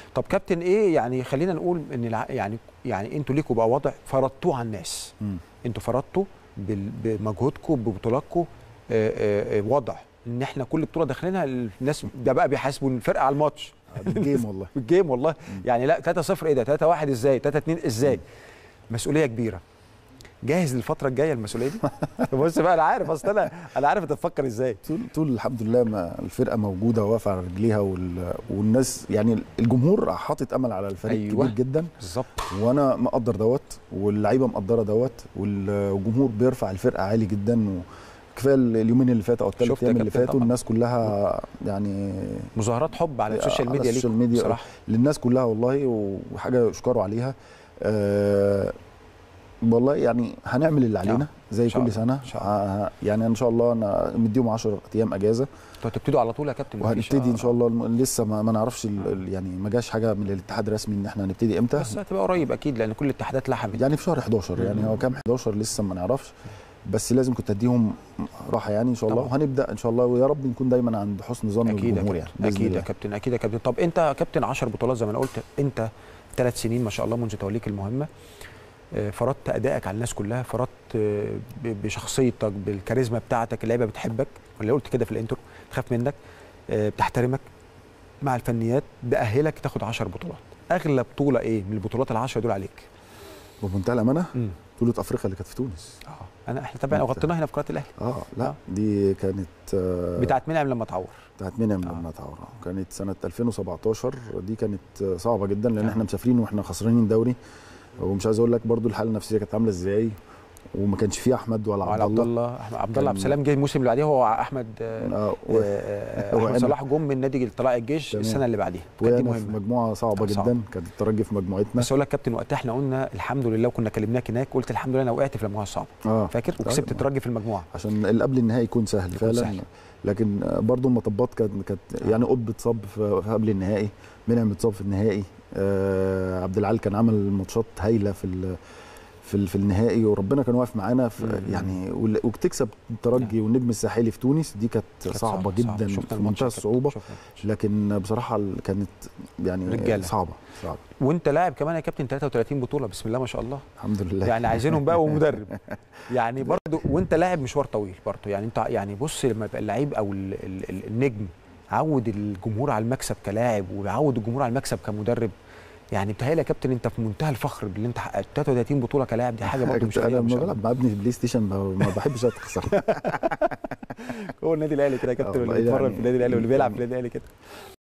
طب كابتن ايه يعني خلينا نقول ان الع... يعني يعني انتوا ليكوا بقى وضع فرضتوه على الناس مم. انتوا فرضتوا بال... بمجهودكم ببطولاتكم آه، آه، آه، وضع ان احنا كل بطوله داخلينها الناس ده بقى بيحاسبوا الفرقه على الماتش جيم والله الجيم والله يعني لا 3 0 ايه ده 3 1 ازاي 3 2 ازاي مسؤوليه كبيره جاهز للفتره الجايه المسؤوليه دي بص بقى انا عارف اصل انا انا عارف انت تفكر ازاي طول طول الحمد لله ما الفرقه موجوده واقفه على رجليها وال... والناس يعني الجمهور حاطط امل على الفريق أيوة. كبير جدا بالظبط وانا مقدر دوت واللعيبه مقدره دوت والجمهور بيرفع الفرقه عالي جدا وكفايه اليومين اللي فاتوا او الثلاث شفت يا ايام اللي كابتن فاتوا طبعا. الناس كلها يعني مظاهرات حب على السوشيال على ميديا السوشيال ليكم ميديا بصراحه للناس كلها والله وحاجه يشكروا عليها أه والله يعني هنعمل اللي علينا زي إن شاء كل الله. سنه إن شاء آه، يعني ان شاء الله انا مديهم 10 ايام اجازه انتوا هتبتدوا على طول يا كابتن مفيش- وهنبتدي ان آه، شاء الله الم- لسه ما, ما نعرفش ال- ال- يعني ما جاش حاجه من الاتحاد الرسمي ان احنا هنبتدي امتى بس هتبقى قريب اكيد لان كل الاتحادات لحمت يعني في شهر 11 يعني هو كام 11 لسه ما نعرفش بس لازم كنت اديهم راحه يعني ان شاء الله طبعا. وهنبدا ان شاء الله ويا رب نكون دايما عند حسن ظن اكيد يا الجمهور كابتن يعني بإذن اكيد يا الله. كابتن اكيد يا كابتن طب انت يا كابتن 10 بطولات زي ما انا قلت انت ثلاث سنين ما شاء الله منذ توليك المهمه آه، فرضت ادائك على الناس كلها فرضت آه، ب- بشخصيتك بالكاريزما بتاعتك اللعيبه بتحبك ولا قلت كده في الانترو تخاف منك آه، بتحترمك مع الفنيات ده اهلك تاخد 10 بطولات اغلى بطوله ايه من البطولات العشرة دول عليك بمنتهى الامانه امم بطوله افريقيا اللي كانت في تونس اه انا احنا طبعا غطيناها هنا في قناه الاهلي اه لا آه. دي كانت آه بتاعت منعم لما تعور بتاعت منعم آه. لما تعور كانت سنه 2017 دي كانت آه، صعبه جدا لان آه. احنا مسافرين واحنا خسرانين دوري ومش عايز اقول لك برضو الحاله النفسيه كانت عامله ازاي وما كانش فيه احمد ولا وعلى عبد عبد الله الله أحمد- عبد الله عبد كان- السلام جه الموسم اللي بعديه هو احمد آه، آه و- آه، هو احمد أنا- صلاح جم من نادي طلائع الجيش تمام. السنه اللي بعديها كانت دي وأنا في مهمه مجموعه صعبه صعب. جدا كانت الترجي في مجموعتنا بس اقول لك كابتن وقتها احنا قلنا الحمد لله وكنا كلمناك هناك قلت الحمد لله انا وقعت في المجموعه الصعبه اه فاكر طيب. وكسبت الترجي في المجموعه عشان اللي قبل النهائي يكون سهل يكون فعلا سهل. لكن برضو المطبات كانت كانت يعني قطب اتصاب في في قبل النهائي منعم اتصاب في النهائي آه عبد العال كان عمل ماتشات هايله في ال- في ال- في النهائي وربنا كان واقف معانا في مم. يعني وال- وتكسب الترجي والنجم الساحلي في تونس دي كانت كانت صعبه جدا شفنا في الماتش منتهى يا كابتن، الصعوبه شفنا الماتش. لكن بصراحه ال- كانت يعني رجالة. صعبه صعبه وانت لاعب كمان يا كابتن 33 بطوله بسم الله ما شاء الله الحمد لله يعني عايزينهم بقى ومدرب يعني برضو وانت لاعب مشوار طويل برضو يعني انت يعني بص لما يبقى اللعيب او ال ال ال النجم عود الجمهور على المكسب كلاعب ويعود الجمهور على المكسب كمدرب يعني بتهيألي يا كابتن انت في منتهى الفخر باللي انت حققت 33 بطوله كلاعب دي حاجه برضو مش انا قليله ما لما شاء الله بلعب مع ابني في البلاي ستيشن ما ما بحبش اخسر هو النادي الاهلي كده يا كابتن والله اللي بيتمرن يعني في النادي الاهلي واللي بيلعب في النادي الاهلي كده